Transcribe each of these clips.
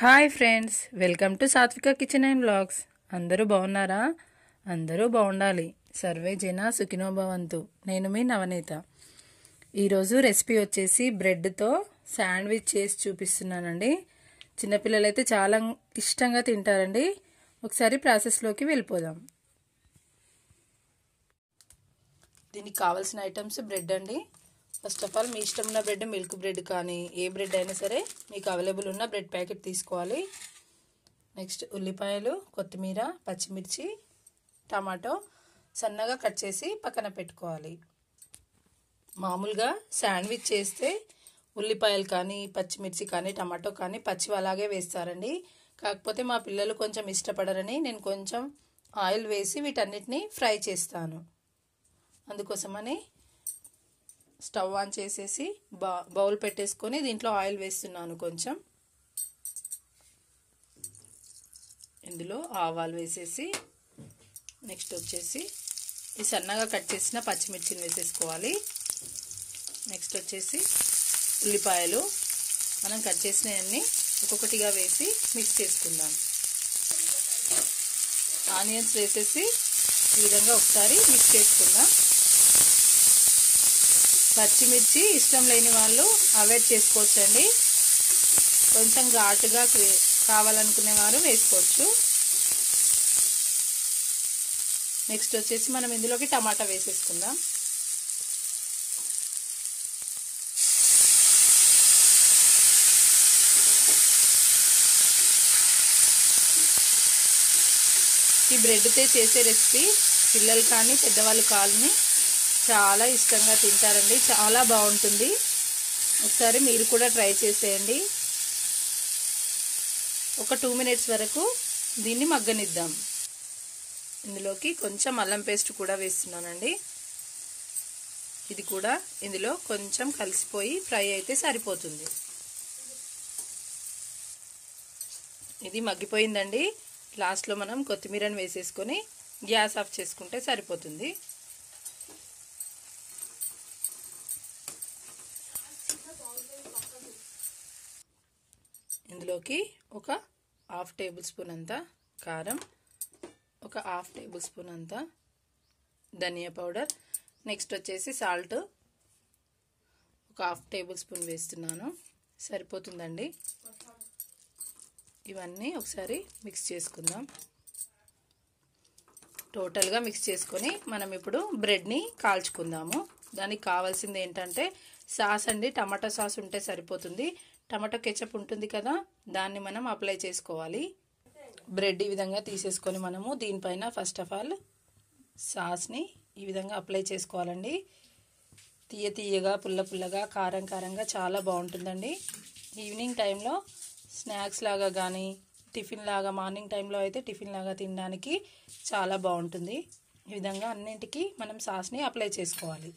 hi friends welcome to Sathvika kitchen and blogs అందరూ బాగున్నారా అందరూ బాగుండాలి సర్వే జన సుఖినో భవంతు నేను మీ నవనీత ఈరోజు రెసిపీ వచ్చేసి బ్రెడ్తో శాండ్విచ్ చేసి చూపిస్తున్నానండి చిన్నపిల్లలు అయితే చాలా ఇష్టంగా తింటారండి ఒకసారి ప్రాసెస్లోకి వెళ్ళిపోదాం దీనికి కావాల్సిన ఐటమ్స్ బ్రెడ్ అండి ఫస్ట్ ఆఫ్ ఆల్ మీ ఇష్టం ఉన్న బ్రెడ్ మిల్క్ బ్రెడ్ కానీ ఏ బ్రెడ్ అయినా సరే మీకు అవైలబుల్ ఉన్న బ్రెడ్ ప్యాకెట్ తీసుకోవాలి నెక్స్ట్ ఉల్లిపాయలు కొత్తిమీర పచ్చిమిర్చి టమాటో సన్నగా కట్ చేసి పక్కన పెట్టుకోవాలి మామూలుగా శాండ్విచ్ చేస్తే ఉల్లిపాయలు కానీ పచ్చిమిర్చి కానీ టమాటో కానీ పచ్చివి అలాగే వేస్తారండి కాకపోతే మా పిల్లలు కొంచెం ఇష్టపడరని నేను కొంచెం ఆయిల్ వేసి వీటన్నిటిని ఫ్రై చేస్తాను అందుకోసమని స్టవ్ ఆన్ చేసేసి బా బౌల్ పెట్టేసుకొని దీంట్లో ఆయిల్ వేస్తున్నాను కొంచెం ఇందులో ఆవాలు వేసేసి నెక్స్ట్ వచ్చేసి ఈ సన్నగా కట్ చేసిన పచ్చిమిర్చిని వేసేసుకోవాలి నెక్స్ట్ వచ్చేసి ఉల్లిపాయలు మనం కట్ చేసినవన్నీ ఒక్కొక్కటిగా వేసి మిక్స్ చేసుకుందాం ఆనియన్స్ వేసేసి ఈ విధంగా ఒకసారి మిక్స్ చేసుకుందాం పచ్చిమిర్చి ఇష్టం లేని వాళ్ళు అవాయిడ్ చేసుకోవచ్చండి కొంచెం ఘాటుగా కావాలనుకునే వారు వేసుకోవచ్చు నెక్స్ట్ వచ్చేసి మనం ఇందులోకి టమాటా వేసేసుకుందాం ఈ బ్రెడ్తో చేసే రెసిపీ పిల్లలు కానీ పెద్దవాళ్ళు కానీ చాలా ఇష్టంగా తింటారండి చాలా బాగుంటుంది ఒకసారి మీరు కూడా ట్రై చేసేయండి ఒక టూ మినిట్స్ వరకు దీన్ని మగ్గనిద్దాం ఇందులోకి కొంచెం అల్లం పేస్ట్ కూడా వేస్తున్నానండి ఇది కూడా ఇందులో కొంచెం కలిసిపోయి ఫ్రై అయితే సరిపోతుంది ఇది మగ్గిపోయిందండి లాస్ట్లో మనం కొత్తిమీరని వేసేసుకొని గ్యాస్ ఆఫ్ చేసుకుంటే సరిపోతుంది ఇందులోకి ఒక హాఫ్ టేబుల్ స్పూన్ అంతా కారం ఒక హాఫ్ టేబుల్ స్పూన్ అంతా ధనియా పౌడర్ నెక్స్ట్ వచ్చేసి సాల్ట్ ఒక హాఫ్ టేబుల్ స్పూన్ వేస్తున్నాను సరిపోతుందండి ఇవన్నీ ఒకసారి మిక్స్ చేసుకుందాం టోటల్గా మిక్స్ చేసుకొని మనం ఇప్పుడు బ్రెడ్ని కాల్చుకుందాము దానికి కావాల్సింది ఏంటంటే సాస్ అండి టమాటా సాస్ ఉంటే సరిపోతుంది టమాటో కెచప్ ఉంటుంది కదా దాన్ని మనం అప్లై చేసుకోవాలి బ్రెడ్ ఈ విధంగా తీసేసుకొని మనము దీనిపైన ఫస్ట్ ఆఫ్ ఆల్ సాస్ని ఈ విధంగా అప్లై చేసుకోవాలండి తీయ తీయగా పుల్ల పుల్లగా కారం కారంగా చాలా బాగుంటుందండి ఈవినింగ్ టైంలో స్నాక్స్ లాగా కానీ టిఫిన్ లాగా మార్నింగ్ టైంలో అయితే టిఫిన్ లాగా తినడానికి చాలా బాగుంటుంది ఈ విధంగా అన్నింటికి మనం సాస్ని అప్లై చేసుకోవాలి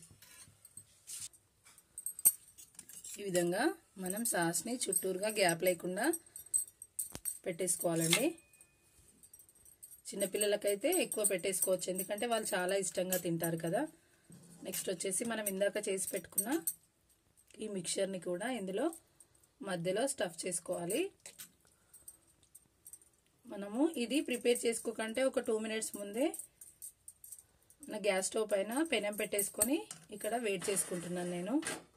ఈ విధంగా మనం సాస్ని చుట్టూరుగా గ్యాప్ లేకుండా పెట్టేసుకోవాలండి చిన్నపిల్లలకైతే ఎక్కువ పెట్టేసుకోవచ్చు ఎందుకంటే వాళ్ళు చాలా ఇష్టంగా తింటారు కదా నెక్స్ట్ వచ్చేసి మనం ఇందాక చేసి పెట్టుకున్న ఈ మిక్చర్ని కూడా ఇందులో మధ్యలో స్టఫ్ చేసుకోవాలి మనము ఇది ప్రిపేర్ చేసుకోకంటే ఒక టూ మినిట్స్ ముందే నా గ్యాస్ స్టవ్ పైన పెనం పెట్టేసుకొని ఇక్కడ వెయిట్ చేసుకుంటున్నాను నేను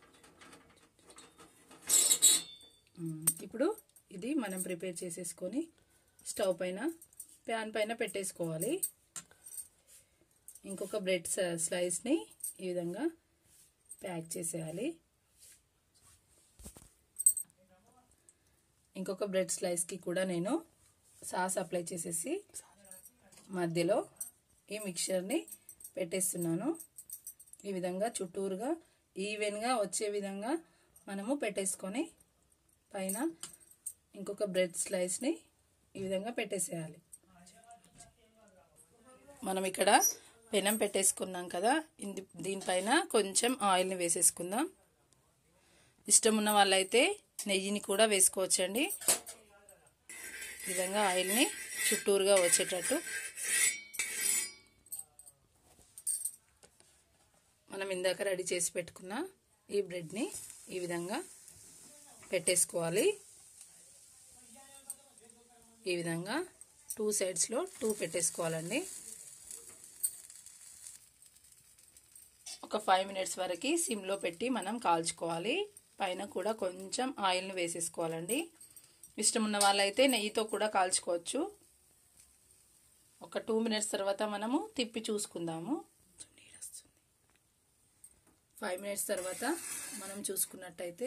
ఇప్పుడు ఇది మనం ప్రిపేర్ చేసేసుకొని స్టవ్ పైన ప్యాన్ పైన పెట్టేసుకోవాలి ఇంకొక బ్రెడ్ స్లైస్ని ఈ విధంగా ప్యాక్ చేసేయాలి ఇంకొక బ్రెడ్ స్లైస్కి కూడా నేను సాస్ అప్లై చేసేసి మధ్యలో ఈ మిక్చర్ని పెట్టేస్తున్నాను ఈ విధంగా చుట్టూరుగా ఈవెన్గా వచ్చే విధంగా మనము పెట్టేసుకొని పైన ఇంకొక బ్రెడ్ స్లైస్ని ఈ విధంగా పెట్టేసేయాలి మనం ఇక్కడ పెనం పెట్టేసుకున్నాం కదా దీనిపైన కొంచెం ఆయిల్ని వేసేసుకుందాం ఇష్టం ఉన్న వాళ్ళైతే నెయ్యిని కూడా వేసుకోవచ్చండి ఈ విధంగా ఆయిల్ని చుట్టూరుగా వచ్చేటట్టు మనం ఇందాక రెడీ చేసి పెట్టుకున్న ఈ బ్రెడ్ని ఈ విధంగా పెట్టేసుకోవాలి ఈ విధంగా టూ సైడ్స్లో టూ పెట్టేసుకోవాలండి ఒక ఫైవ్ మినిట్స్ వరకు సిమ్లో పెట్టి మనం కాల్చుకోవాలి పైన కూడా కొంచెం ఆయిల్ని వేసేసుకోవాలండి ఇష్టం ఉన్న వాళ్ళైతే నెయ్యితో కూడా కాల్చుకోవచ్చు ఒక టూ మినిట్స్ తర్వాత మనము తిప్పి చూసుకుందాము ఫైవ్ మినిట్స్ తర్వాత మనం చూసుకున్నట్టయితే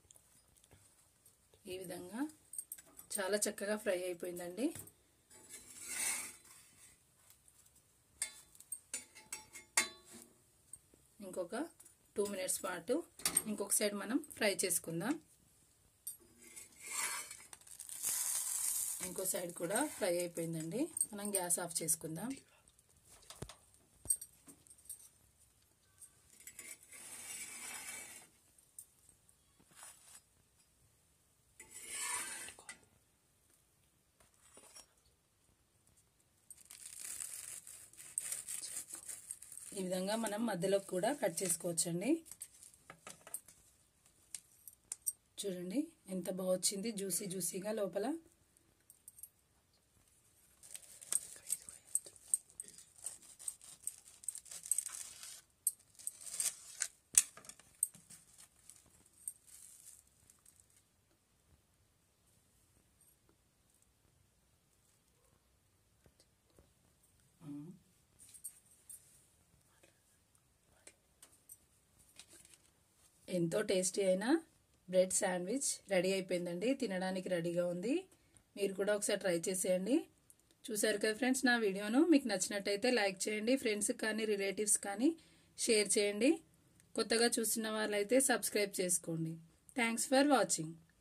ఈ విధంగా చాలా చక్కగా ఫ్రై అయిపోయిందండి ఇంకొక టూ మినిట్స్ పాటు ఇంకొక సైడ్ మనం ఫ్రై చేసుకుందాం ఇంకో సైడ్ కూడా ఫ్రై అయిపోయిందండి మనం గ్యాస్ ఆఫ్ చేసుకుందాం ఈ విధంగా మనం మధ్యలో కూడా కట్ చేసుకోవచ్చండి చూడండి ఎంత బాగా వచ్చింది జ్యూసీ జ్యూసీగా లోపల ఎంతో టేస్టీ అయిన బ్రెడ్ శాండ్విచ్ రెడీ అయిపోయిందండి తినడానికి రెడీగా ఉంది మీరు కూడా ఒకసారి ట్రై చేసేయండి చూసారు కదా ఫ్రెండ్స్ నా వీడియోను మీకు నచ్చినట్టయితే లైక్ చేయండి ఫ్రెండ్స్కి కానీ రిలేటివ్స్ కానీ షేర్ చేయండి కొత్తగా చూస్తున్న వాళ్ళైతే సబ్స్క్రైబ్ చేసుకోండి థ్యాంక్స్ ఫర్ వాచింగ్